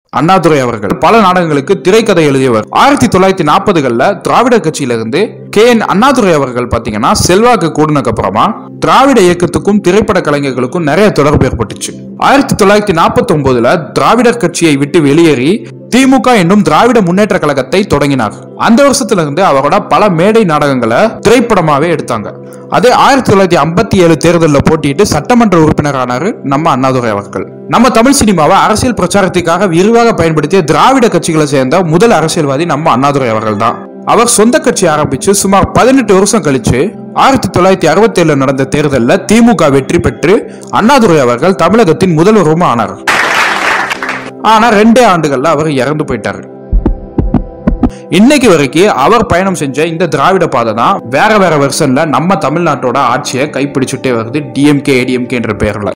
அண்ணாதுரை அவர்கள் பல நாடகங்களுக்கு திரைக்கதை எழுதியவர் ஆயிரத்தி தொள்ளாயிரத்தி நாற்பதுகள்ல திராவிடர் கட்சியிலிருந்து கே என் அண்ணாதுரை அவர்கள் பாத்தீங்கன்னா செல்வாக்கு கூடுனதுக்கு அப்புறமா திராவிட இயக்கத்துக்கும் திரைப்பட கலைஞர்களுக்கும் நிறைய தொடர்பு ஏற்பட்டுச்சு ஆயிரத்தி தொள்ளாயிரத்தி நாற்பத்தி ஒன்பதுல திராவிடர் கட்சியை விட்டு வெளியேறி திமுக என்னும் திராவிட முன்னேற்ற கழகத்தை தொடங்கினார் அந்த வருஷத்துல இருந்து அவரோட பல மேடை நாடகங்களை திரைப்படமாவே எடுத்தாங்க அதே ஆயிரத்தி தொள்ளாயிரத்தி ஐம்பத்தி ஏழு தேர்தலில் போட்டியிட்டு சட்டமன்ற உறுப்பினரானாரு நம்ம அண்ணாதுரை அவர்கள் நம்ம தமிழ் சினிமாவை அரசியல் பிரச்சாரத்துக்காக விரிவாக பயன்படுத்திய திராவிட கட்சிகளை சேர்ந்த முதல் அரசியல்வாதி நம்ம அண்ணாதுரை அவர்கள் தான் அவர் சொந்த கட்சி ஆரம்பிச்சு சுமார் பதினெட்டு வருஷம் கழிச்சு ஆயிரத்தி தொள்ளாயிரத்தி அறுபத்தி ஏழுல நடந்த தேர்தலில் திமுக வெற்றி பெற்று அண்ணாதுரை அவர்கள் தமிழகத்தின் முதல்வரும் ஆனார் ஆனா ரெண்டே ஆண்டுகள்ல அவர் இறந்து போயிட்டாரு இன்னைக்கு வரைக்கும் அவர் பயணம் செஞ்ச இந்த திராவிட பாதை தான் வேற வேற வெர்ஷன்ல நம்ம தமிழ்நாட்டோட ஆட்சியை கைப்பிடிச்சுட்டே வருது டிஎம்கே ஏடிஎம்கே என்ற பெயர்ல